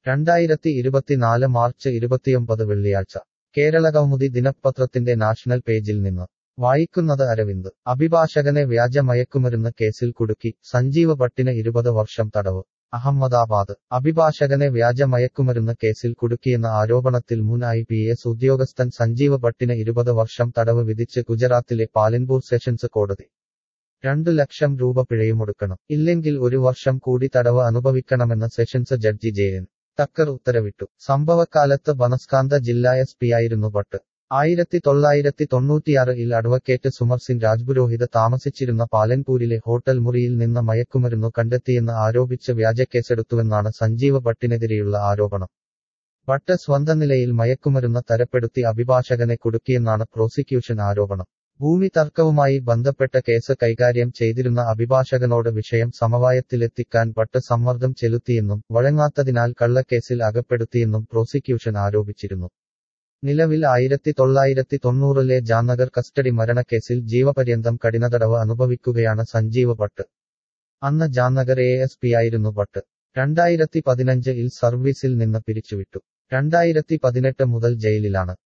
രണ്ടായിരത്തി ഇരുപത്തിനാല് മാർച്ച് ഇരുപത്തിയൊമ്പത് വെള്ളിയാഴ്ച കേരളകൗമുദി ദിനപത്രത്തിന്റെ നാഷണൽ പേജിൽ നിന്ന് വായിക്കുന്നത് അരവിന്ദ് അഭിഭാഷകനെ വ്യാജ മയക്കുമരുന്ന് കേസിൽ കുടുക്കി സഞ്ജീവ ഭട്ടിന് ഇരുപത് വർഷം തടവ് അഹമ്മദാബാദ് അഭിഭാഷകനെ വ്യാജ മയക്കുമരുന്ന് കേസിൽ കുടുക്കിയെന്ന ആരോപണത്തിൽ മുൻ ഐ പി എസ് ഉദ്യോഗസ്ഥൻ സഞ്ജീവ ഭട്ടിന് ഇരുപത് വർഷം തടവ് വിധിച്ച് ഗുജറാത്തിലെ പാലൻപൂർ സെഷൻസ് കോടതി രണ്ടു ലക്ഷം രൂപ പിഴയുമൊടുക്കണം ഇല്ലെങ്കിൽ ഒരു വർഷം കൂടി തടവ് അനുഭവിക്കണമെന്ന് sessions judge J N Thakkar ഉത്തരവിട്ടു സംഭവക്കാലത്ത് ബനസ്കാന്ത ജില്ലാ എസ് പിയായിരുന്നു ഭട്ട് ആയിരത്തി തൊള്ളായിരത്തി തൊണ്ണൂറ്റിയാറിൽ അഡ്വക്കേറ്റ് സുമർ സിംഗ് രാജ്പുരോഹിത് താമസിച്ചിരുന്ന പാലൻപൂരിലെ ഹോട്ടൽ മുറിയിൽ നിന്ന് മയക്കുമരുന്നു കണ്ടെത്തിയെന്ന് ആരോപിച്ച് വ്യാജക്കേസെടുത്തുവെന്നാണ് സഞ്ജീവ ഭട്ടിനെതിരെയുള്ള ആരോപണം ഭട്ട് സ്വന്തം നിലയിൽ മയക്കുമരുന്ന് തരപ്പെടുത്തി അഭിഭാഷകനെ കുടുക്കിയെന്നാണ് പ്രോസിക്യൂഷൻ ആരോപണം ഭൂമി തർക്കവുമായി ബന്ധപ്പെട്ട കേസ് കൈകാര്യം ചെയ്തിരുന്ന അഭിഭാഷകനോട് വിഷയം സമവായത്തിലെത്തിക്കാൻ ഭട്ട് സമ്മർദ്ദം ചെലുത്തിയെന്നും വഴങ്ങാത്തതിനാൽ കള്ളക്കേസിൽ അകപ്പെടുത്തിയെന്നും പ്രോസിക്യൂഷൻ ആരോപിച്ചിരുന്നു നിലവിൽ ആയിരത്തി തൊള്ളായിരത്തി തൊണ്ണൂറിലെ ജാനഗർ കസ്റ്റഡി മരണക്കേസിൽ ജീവപര്യന്തം കഠിനതടവ് അനുഭവിക്കുകയാണ് സഞ്ജീവ് ഭട്ട് അന്ന് ജാനഗർ എ എസ് പിയായിരുന്നു ഭട്ട് രണ്ടായിരത്തി പതിനഞ്ചിൽ സർവീസിൽ നിന്ന് പിരിച്ചുവിട്ടു രണ്ടായിരത്തി പതിനെട്ട് മുതൽ ജയിലിലാണ്